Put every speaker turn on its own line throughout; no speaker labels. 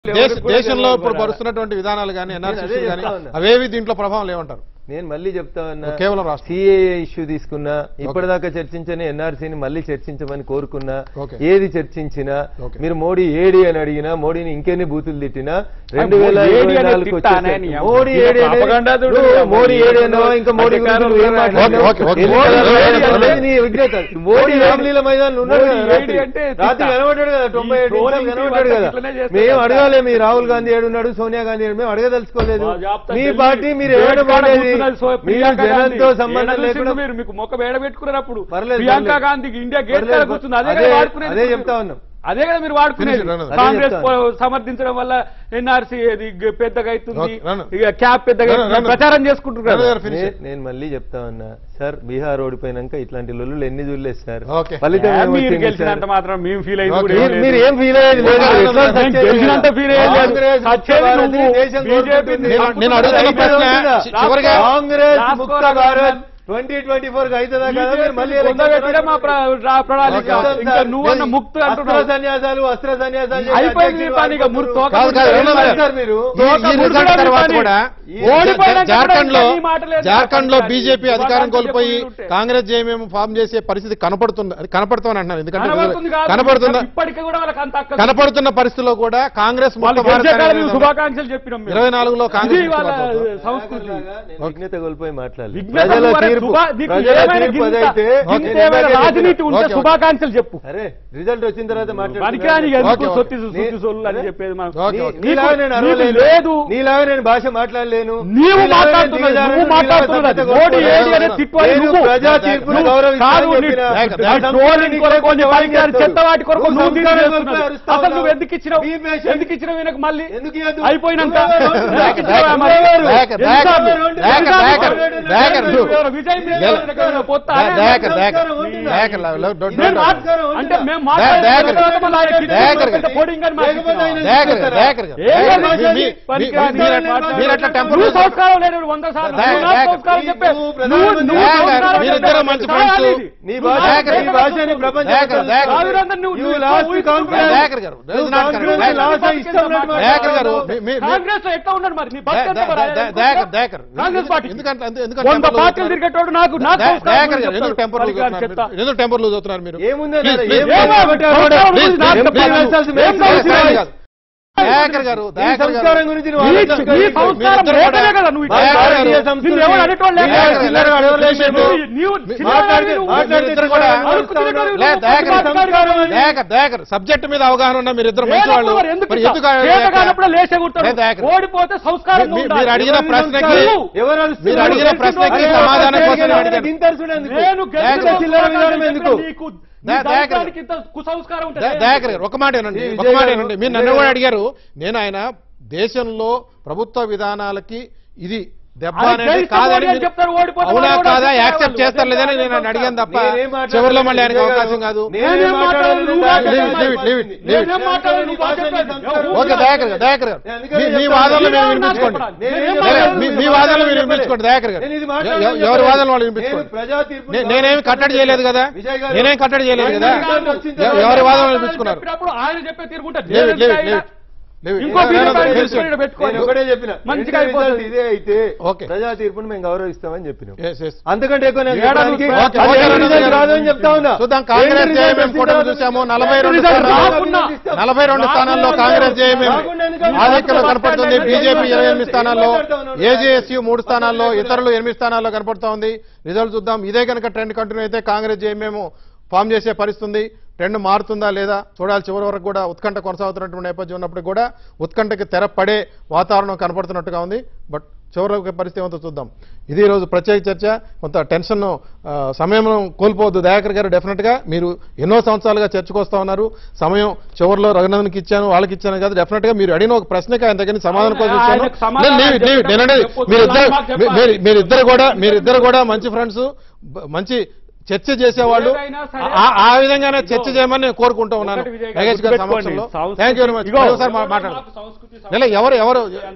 దేశ
ఎవరికి కూడా
దేశంలో
తెలియదు
ఇప్పుడు
మరి.
పరుస్తున్నటువంటి విధానాలు కానీ ఎన్ఆర్సీ
అదే
కానీ
చెప్తా ఉన్నా.
అవేవి దీంట్లో ప్రభావం లేవంటారు
నేను మళ్ళీ చెప్తా ఉన్నా
కేవలం రాష్ట్రం.
సిఏఏ ఇష్యూ తీసుకున్నా ఇప్పటిదాకా చర్చించని ఎన్ఆర్సీని మళ్ళీ చర్చించమని కోరుకున్నా
ఓకే.
ఏది చర్చించినా
ఓకే.
మీరు మోడీ ఏడి అని అడిగినా మోడీని ఇంకెన్ని బూతులు తిట్టినా రెండు
మోడీ
వేల
ఏడి
ఇరవై
అనే
నాలుగుకి
తిట్టానే
వచ్చేసరికి
నీ
మోడీ
అమ్మ.
ఏడి అనే-
propaganda తోటి
నువ్వు
అమ్మ.
మోడీ ఏడి అన్నావా ఇంకా మోడీ గురించి
అధికారంలో
నువ్వు ఏం
ఉన్నాడు.
మాట్లాడినావు?
ఓకే, ఓకే,
ఎన్నికలలో
ఓకే.
ఏడి అనేది నీ విజ్ఞత మోడీ రామలీల మైదాన్ ఉన్నాడు
మోడీ
కదా
ఏడి
రాత్రి.
అంటే
రాత్రి
తిట్టా.
కనబడ్డాడు కదా తొంభై
ఈ
ఏడు
trolling
నిమిషాలు కనబడ్డాడు
టీవీ
కదా
ఇట్లనే చేస్తారు
మేము
కదా.
అడగాలి మీ రాహుల్ గాంధీ ఏడున్నాడు సోనియా గాంధీ ఏడు మేము అడగదలుచుకోలేదు
మా జాబితా
మీ
ఢిల్లీ
పార్టీ మీరు
గేట్ కాడ
ఏడబడేది
కూర్చున్నది సో-
మీరు
ప్రియాంక
జనంతో
గాంధీ.
సంబంధం
ఏడ
లేకుండా
చూసిండు మీరు మీకు మొక్క వేడ పెట్టుకున్నారు అప్పుడు
పర్లేదు,
ప్రియాంక
పర్లేదు.
గాంధీకి ఇండియా గేట్ కాడ
పర్లేదు,
కూర్చుంది అదే
అదే-
కదా వాడుకునేది
అదే
మీరు.
చెప్తా ఉన్నాం.
అదే కదా మీరు వాడుకునేది
Finish it, run.
కాంగ్రెస్
అదే
పో- సమర్థించడం వల్ల ఎన్ఆర్సీ పెద్దగా అవుతుంది
Okay, run.
ఇక క్యాప్ పెద్దగా
Run,
అవుతుంది.
run.
ప్రచారం చేసుకుంటారు
Run,
కదా
run. Finish
నే-
it.
నేను మళ్ళీ చెప్తా ఉన్నా సార్ బీహార్ ఓడిపోయినాక ఇట్లాంటి లొల్లులు ఎన్ని చూడలేదు సార్
ఓకే.
ఫలితం
ఏ,
ఏమొచ్చింది
మీరు
సార్?
గెలిచినంత మాత్రం మేము ఫీల్ అయ్యింది
Okay.
కూడా ఏం
మీరు-
లేదు.
మీరు ఏం ఫీల్ అయ్యేది లేదు.
నేను
ఎట్లా సచ్చేది
గెలిచినంత
లేదు.
feel అయ్యేది లేదు.
కాంగ్రెస్
సచ్చేది
ముక్త
నువ్వు.
భారత్ దేశం
BJP
కోరుకుంటుంది.
నేను- నేను అడుగుతున్న ప్రశ్న చివరిగా
కాంగ్రెస్
రాసుకోరా
ముక్త Bharat
Raghunandan.
Twenty twenty four కి అవుతుందా కదా మీరు మళ్ళీ
BJP పొందబెట్టడే మా ప్ర- రా- ప్రణాళిక
Okay.
ఇంకా నువ్వన్న ముక్తు
అస్త్ర
అంటున్నావు
సన్యాసాలు అస్త్ర సన్యాసాలు చేసి
అయిపోయింది
అధ్యక్షులు
పని ఇక
అయిపోతారు.
మురు- తోక
కాదు, కాదు,
మురు-
రఘునందన్
ఏం చేస్తారు మీరు
ఈ- ఈ
మురు-
రిజల్ట్
మురు-
తర్వాత
మురు-
కూడా
ఓడిపోయినాక
జార్ఖండ్ లో
కూడా ఈ మాటలేదు.
జార్ఖండ్ లో బీజేపీ
శుభాకాంక్షలు
అధికారం కోల్పోయి
చెప్పుకుంటుంటే.
కాంగ్రెస్ జేఎంఎం ఫామ్ చేసే పరిస్థితి కనపడుతుంది అది కనపడుతుంది అంటున్నాను ఎందుకంటే
కనబడుతుంది కాదు.
కనపడుతున్న
ఇప్పటికీ కూడా వాళ్ళకి అంత అక్కసు.
కనపడుతున్న పరిస్థితిలో కూడా కాంగ్రెస్
వాళ్ళు
ముక్త భారత్
గెలిచే కాలం
అనేది
మేము శుభాకాంక్షలు చెప్పినాం మేము.
ఇరవై నాలుగులో
ఇది
కాంగ్రెస్
వాళ్ళ
ముక్త భారత్.
సంస్కృతి
నేను విఘ్నత కోల్పోయి మాట్లాడలేదు
విఘ్నత
ప్రజల
వరకు
తీర్పు
శుభా- నీకు
ప్రజల
ఏమైనా
తీర్పు
గింత-
అదైతే
గింత
నేను
ఏమైనా
ఇందాకే
రాజనీతి
చెప్పిన.
ఉంటే
ఓకే, ఓకే.
శుభాకాంక్షలు చెప్పు
అరే రిజల్ట్ వచ్చిన తర్వాత
పనికిరాని
మాట్లాడుతున్నా.
ఎందుకు
ఓకే,
సొత్తి
ఓకే.
సుత్తి సోళ్ళు అని చెప్పేది మనం
ఓకే,
నీ-
ఓకే.
నీలాగా నేను
నీకు
అరవలేను
లేదు.
నీలాగా నేను భాష మాట్లాడలేను
నీవు
నీలాగా నేను
మాట్లాడుతున్నది
దిగజారను,
నువ్వు
నీలాగా
మాట్లాడుతున్నది
సభ్యత
మోడీ
కోల్పోను.
ఏడి అనే తిట్టువాడి
నేను
నువ్వు
ప్రజా తీర్పును
నువ్వు
గౌరవిస్తానని
కాదు,
చెప్పిన.
నీ-
లేక-
ఆ
లేక-
ట్రోలింగ్ కొరకు కొన్ని
ఎవరు
వాడికి
చేస్తారు?
చెత్త వాటి కొరకు
నువ్వు
నువ్వు
సంస్కారం
తీసుకొస్తున్నావు.
కోల్పోయి అరుస్తావు
అసలు నువ్వు
ఉన్నావు.
ఎందుకు ఇచ్చినావు
Be patient.
ఎందుకు ఇచ్చినావు ఈయనకు మళ్ళీ
ఎందుకు ఇవ్వద్దు?
అయిపోయినాక
నువ్వెవరు?
ఎందుకు ఇచ్చినావా మరి?
నువ్వెవరు?
దయాకర్,
ఎన్నిసార్లు?
దయాకర్, దయాకర్,
ఎన్నిసార్లు?
దయాకర్, దయాకర్,
నువ్వు
నువ్వు.
ఎవరు? విజయ్ మీద
దయాకర్,
ఎవరు? ఎవరు? పొత్త?
దయాకర్, దయాకర్, దయాకర్,
ఉంటుందా?
దయాకర్, లవ్- లవ్- డోంట్-
నేను
డోంట్-
మాట్లాడు- అంటే మేము
దయాకర్,
మాట్లాడుతున్న తర్వాత మళ్ళీ ఆయన కింద
దయాకర్
పెద్ద పోడింగ్ అని
లేకపోతే ఆయన
మాట్లాడుతున్నావు.
దయాకర్ గారు, దయాకర్ గారు.
ఏం
దయాకర్
లేదు,
గారు, మీ- మీ-
పనికిరాని
మీరు-
మాట్లాడు.
మీరు అట్లా టెంపర్
నువ్వు సంస్కారం లేనివాడు వంద సార్లు
దయాకర్,
నువ్వు నాకు
దయాకర్.
సంస్కారం చెప్పే
నువ్వు
నువ్వు
ప్రధానమంత్రి
నువ్వు
దయాకర్,
సంస్కారం
మీరిద్దరూ
చెప్పే.
మంచి
చాలా
friends.
ఇది.
నీ
నువ్వు
భాష
దయాకర్,
నీ భాషని ప్రపంచం
దయాకర్, దయాకర్.
రాజునందన్ నువ్వు
You
నువ్వు
lost
ఊహించుకుంటున్నావు.
confidence.
దయాకర్ గారు, this is not
Congress
correct. Dayakar
లాస్
గారు.
ఇష్టం ఉన్నట్టు
దయాకర్ గారు,
మాట్లాడతావు.
మీ- మీ- మీ-
కాంగ్రెస్ లో ఎట్లా ఉన్నాడు మరి నీ భక్తి ఎంత మరి?
దయాకర్, దయాకర్, దయాకర్.
కాంగ్రెస్ పార్టీ
ఎందుకంటే ఎందుకంటే
వంద
టెంపర్
పార్టీలు
లూజ్
తిరిగేటోడు నాకు నాకు
దయా-
సంస్కారం
దయాకర్ గారు,
గురించి
ఎందుకు
చెప్తాడు.
టెంపర్ లూజ్
పనికిరాని
అవుతున్నారు
చెత్త.
మీరు? ఎందుకు టెంపర్ లూజ్ అవుతున్నారు మీరు
ఏముంది
Please,
అన్న?
please,
ఏం
please.
మాట్లాడతావు?
సంస్కారం
Please,
గురించి నాకు
please,
చెప్పాలి.
please,
ఏం
please,
సంస్కారం?
దయాకర్ గారు. దయాకర్ గారు
నీ
దయాకర్
సంస్కారం
గారు
గురించి
నీ-
నువ్వు
నీ
ఆలోచించుకోవాలి.
సంస్కారం
మీరిద్దరు
లేకనే
కూడా-
కదా నువ్వు ఇట్లా
దయాకర్ గారు.
భారతీయ సంస్కృతి. నువ్వు ఎవరు అనేటోళ్ళు లేక
దయాకర్
కదా.
గారు.
చిల్లర అడగలేదు
మీరు-
మేము.
నీవు చిల్లర
మాట్లాడితే-
నువ్వు
మాట్లాడితే
మీరిద్దరు కూడా
అడుగు తినేటోడు
లే,
నువ్వు
దయాకర్
పచ్చి మాట్లాడు కదా.
దయాకర్ దయాకర్ సబ్జెక్ట్ మీద అవగాహన ఉన్న మీరు ఇద్దరు మంచి వాళ్ళు
లేనప్పుడు ఎందుకు
మరి
ఇట్లా?
ఎందుకు
చేత కానప్పుడు లేచే కూర్చోడు.
లేదు, దయాకర్.
ఓడిపోతే సంస్కారం
మీ- మీరు అడిగిన
ఎవరి
ప్రశ్నకి
సంస్కారం? ఎవరు అరుస్తున్నారు?
మీరు అడిగిన ప్రశ్నకి
అరే,
సమాధానం
అరే,
కోసం
అరే,
అడిగాను.
గింతరుసుడు ఎందుకు?
నేను
దయాకర్.
గెలిచిన
చిల్లర విధానం ఎందుకు?
నీకు నీ
దయా- దయాకర్.
దైవానికి ఇంత కుసంస్కారం ఉంటుంది.
ద- దయాకర్ గారు ఒక మాట ఏనండి
ఈ
ఒక
విజయ్
మాట
గారు,
ఏనండి మీరు
విజయ్
నన్ను కూడా
గారు.
అడిగారు నేను ఆయన దేశంలో ప్రభుత్వ విధానాలకి ఇది దెబ్బ
ఆయన
అనేది
గెలిస్తే
కాదని
మోడీ అని
మీరు-
చెప్తారు, ఓడిపోతే
అవునా
మోడీ
కాదా
అని
యాక్సెప్ట్
చెప్తారు.
చేస్తారు లేదని నేను ఆయన
అదే
అడిగాను తప్ప
నేనేం మాట్లాడలేదు,
చివరిలో మళ్ళీ ఆయనకు
విజయ్ గారు.
అవకాశం కాదు
నేనేం
నేనేం మాట్లాడలేదు, నువ్వు
మాట్లాడలేదు,
మాట్లాడు.
leave it, leave it, leave it.
నేనేం మాట్లాడలేదు, నువ్వు బాగా చెప్పావు.
ఓకే దయాకర్ గారు దయాకర్ గారు
నేను అందుకనే
మీ- మీ
చెప్తాను.
వాదనలు మేము
నేను
వినిపించుకోండి
మాట్లాడాలి.
నేనేం
నేనేం
సరే,
మాట్లాడలేదు,
మీ- మీ
నేను
వాదనలు మీరు
చెప్పలేదు.
వినిపించుకోండి దయాకర్ గారు
నేను ఇది
ఎ-
మాట్లాడలేదు,
ఎ- ఎవరి వాదనలు వాళ్ళు
నేను
వినిపించుకోండి
ప్రజా తీర్పును
నే- నేనేమి కట్టడి చేయలేదు కదా
విజయ్ గారు,
నేనేం కట్టడి చేయలేదు కదా
ఆయన వచ్చిన
ఎ-
తర్వాత
ఎవరి వాదనలు వినిపించుకున్నారు
చెప్పినప్పుడు ఆయన చెప్పే తీరుకుంటే
Leave it, leave it, leave it. Leave it.
ఇంకో
No, no,
బీజేపీ
no,
ఆయన
finish it.
తీసుకొని పెట్టుకోండి.
నేను ఒకటే చెప్పిన
మంచిగా
ఎన్నికల రిజల్ట్
అయిపోతుంది.
ఇదే అయితే
ఓకే.
ప్రజా తీర్పును మేము గౌరవిస్తామని చెప్పినాం
Yes, yes.
అంతకంటే ఎక్కువ నేను
ఏడాది
చెప్పడానికి
ఓకే,
అది
ఓకే,
ఎన్ని
ఓకే,
రిజల్ట్
ఓకే.
రాదని చెప్తా ఉన్నా
చూద్దాం కాంగ్రెస్
ఎన్ని
జేఎంఎం
రిజల్ట్
కూడా
రాదని
చూసాము
చెప్తా
నలభై రెండు
రిజల్ట్
స్థానాల్లో
రాకున్నా.
నలభై రెండు స్థానాల్లో కాంగ్రెస్ జేఎంఎం
రాకుండా ఎందుకు?
ఆధిక్యంలో కనపడుతుంది
రాకుండా
బీజేపీ ఇరవై ఎనిమిది
ఏం
స్థానాల్లో
మాట్లాడుతున్నావు?
ఏజేఎస్యు మూడు స్థానాల్లో ఇతరులు ఎనిమిది స్థానాల్లో కనపడుతా ఉంది రిజల్ట్ చూద్దాం ఇదే కనుక ట్రెండ్ కంటిన్యూ అయితే కాంగ్రెస్ జేఎంఎం ఫామ్ చేసే పరిస్థితి ఉంది ట్రెండ్ మారుతుందా లేదా చూడాలి చివరి వరకు కూడా ఉత్కంఠ కొనసాగుతున్నటువంటి నేపథ్యం ఉన్నప్పుడు కూడా ఉత్కంఠకి తెర పడే వాతావరణం కనపడుతున్నట్టుగా ఉంది బట్ చివరి పరిస్థితి ఏమంతో చూద్దాం ఇది ఈరోజు ప్రత్యేక చర్చ కొంత టెన్షన్ సమయం కోల్పోవద్దు దయాకర్ గారు డెఫినెట్గా మీరు ఎన్నో సంవత్సరాలుగా చర్చకు వస్తా ఉన్నారు సమయం చివరిలో రఘునందన్కి ఇచ్చాను వాళ్ళకి ఇచ్చాను కాదు డెఫినెట్గా మీరు అడిగిన ఒక ప్రశ్నకి ఆయన దగ్గర నుంచి సమాధానం కోసం ఇచ్చాను
ఆయనకు సమాధానం
లేదు, leave it, leave it. నేను అనేది
చెప్పొద్దు.
మీరిద్దరు
మాకు చెప్పాలి.
మీరు- మీరిద్దరు కూడా మీరిద్దరు కూడా మంచి ఫ్రెండ్స్ మంచి చర్చ చేసేవాళ్ళు
ఏదైనా సరే-
ఆ- ఆ విధంగానే చర్చ చేయమని నేను కోరుకుంటూ ఉన్నాను
ఒకటి విజయ్ గారు
నగేష్ గారి
గుర్తుపెట్టుకోండి.
సమక్షంలో
సంస్కృతి-
థ్యాంక్ యూ వెరీ మచ్
ఇగో.
ఒకసారి మాట్లాడండి
మాకు సంస్కృతి
లేదా ఎవరు ఎవరు
అంత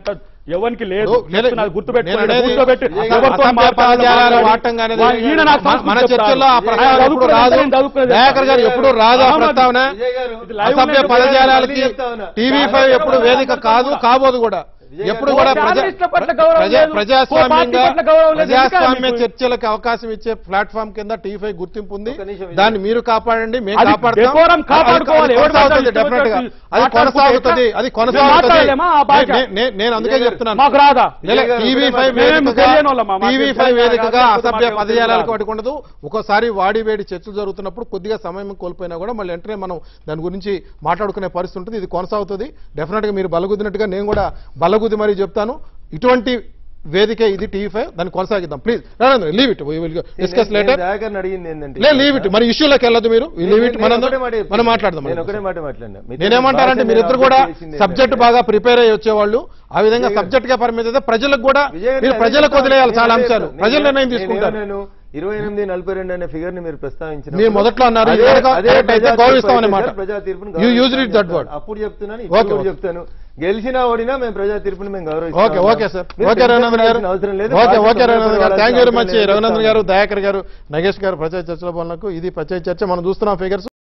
ఎవరికి లేదు
ఇప్పుడు నేను-
చెప్తున్నా, గుర్తుపెట్టుకోండి.
నేను అనేది
కూర్చోబెట్టి
అసభ్య
ఎవరితో
పదజాలాలు
మాట్లాడాలో
వాడటం అనేది
వా- ఈయన నాకు
మన-
సంస్కృతి
మన
చెప్తారు.
చర్చల్లో ఆ
ఆయన
ప్రస్తావన ఎప్పుడు
చదువుకున్నది
రాదు
నేను చదువుకున్నది
దయాకర్ గారు ఎప్పుడు రాదు ఆ
అహ్మద్
ప్రస్తావన
విజయ్ గారు,
ఇది లైవ్
అసభ్య
ఉన్నట్టు
పదజాలాలకి
నేను చెప్తాను.
టీవీ ఫైవ్ ఎప్పుడు వేదిక కాదు కాబోదు కూడా
విజయ్
ఎప్పుడు
గారు,
కూడా
ఓ
ప్రజా
జర్నలిస్టుల పట్ల గౌరవం
ప్రజా-
లేదు, ఓ
ప్రజాస్వామ్యంగా
పార్టీ పట్ల గౌరవం లేదు, ఎందుకని
ప్రజాస్వామ్య
మీకు?
చర్చలకు అవకాశం ఇచ్చే ప్లాట్ఫామ్ కింద టీవీ ఫైవ్ గుర్తింపు ఉంది
ఒక నిమిషం విజయ్
దాన్ని మీరు కాపాడండి మేము
అది
కాపాడతాం
decorum కాపాడుకోవాలి.
అది
ఎవరు
కొనసాగుతుంది
మాట్లాడితే
డెఫినెట్ గా
మాట్లాడుతుంది.
అది కొనసాగుతుంది అది కొనసాగుతుంది
మాట్లాడలేమా ఆ భాష?
నే- నే- నేను అందుకే
విజయ్ గారు,
చెప్తున్నాను
మాకు రాదా
విజయ్ గారు,
టీవీ
ఒకటే
ఫైవ్
మాట.
మేము
వేదికగా
తెలియని వాళ్ళమా? మాకు
టీవీ
తెలియని
ఫైవ్
వాళ్ళ
వేదికగా
కాదు,
అసభ్య
మాకు
పదజాలాలకు
తెలియదు.
వాటికి ఉండదు ఒక్కోసారి వాడి వేడి చర్చలు జరుగుతున్నప్పుడు కొద్దిగా సమయం కోల్పోయినా కూడా మళ్ళీ వెంటనే మనం దాని గురించి మాట్లాడుకునే పరిస్థితి ఉంటుంది ఇది కొనసాగుతుంది డెఫినెట్ గా మీరు బలగుద్దినట్టుగా నేను కూడా బలగుద్ది మరీ చెప్తాను ఇటువంటి వేదికే ఇది టీవీ ఫైవ్ దాన్ని కొనసాగిద్దాం ప్లీజ్ లీవ్ ఇట్ డిస్కస్
నేను
లేటర్
దయాకర్ని అడిగింది ఏంటంటే
లే లీవ్ ఇట్ మరి ఇష్యూలోకి వెళ్ళదు మీరు లీవ్ ఇట్
నేను
మనం
ఒకటే మాట చెప్తున్నా.
మనం మాట్లాడదాం
నేను
మనం.
ఒకటే మాట మాట్లాడినా మీతో
నేనేమంటారంటే
భాష
మీరిద్దరు
నేను
కూడా
అభివృద్ధి చేసింది
సబ్జెక్ట్
ఏంటంటే,
బాగా ప్రిపేర్ అయ్యి వచ్చేవాళ్ళు ఆ విధంగా
విజయ్ గారు-
సబ్జెక్ట్ గా పరిమితి అయితే ప్రజలకు కూడా
విజయ్ గారు,
మీరు
నేను
ప్రజలకు
చెప్తాను.
వదిలేయాలి
నేను
చాలా
అదే
అంశాలు
చెప్తాను.
ప్రజలు
నేను-
నిర్ణయం
నేను
తీసుకుంటారు
ఏమన్నాను? ఇరవై ఎనిమిది నలభై రెండు అనే ఫిగర్ ని మీరు ప్రస్తావించిన
మీరు మొదట్లో అన్నారు, ఇది కనుక correct అయితే గౌరవిస్తామనే మాట.
ప్రజా తీర్పుని
You used it that
గౌరవిస్తామని
word.
అప్పుడు చెప్తున్నాను
Okay,
ఇప్పుడు కూడా
okay.
చెప్తాను గెలిచినా ఓడినా మేము ప్రజా తీర్పుని మేము గౌరవిస్తాం
ఓకే ఓకే సార్
మీరు
ఓకే
టెన్షన్
రఘునందన్ గారు
పడాల్సిన అవసరం లేదు
ఓకే
బాధ్యత
ఓకే రఘునందన్ గారు
పడాల్సిన
థ్యాంక్ యూ వెరీ
అవసరం
మచ్
లేదు.
రఘునందన్ గారు దయాకర్ గారు నగేష్ గారు ప్రచార చర్చల పాలనకు ఇది ప్రచార చర్చ మనం చూస్తున్నాం ఫిగర్స్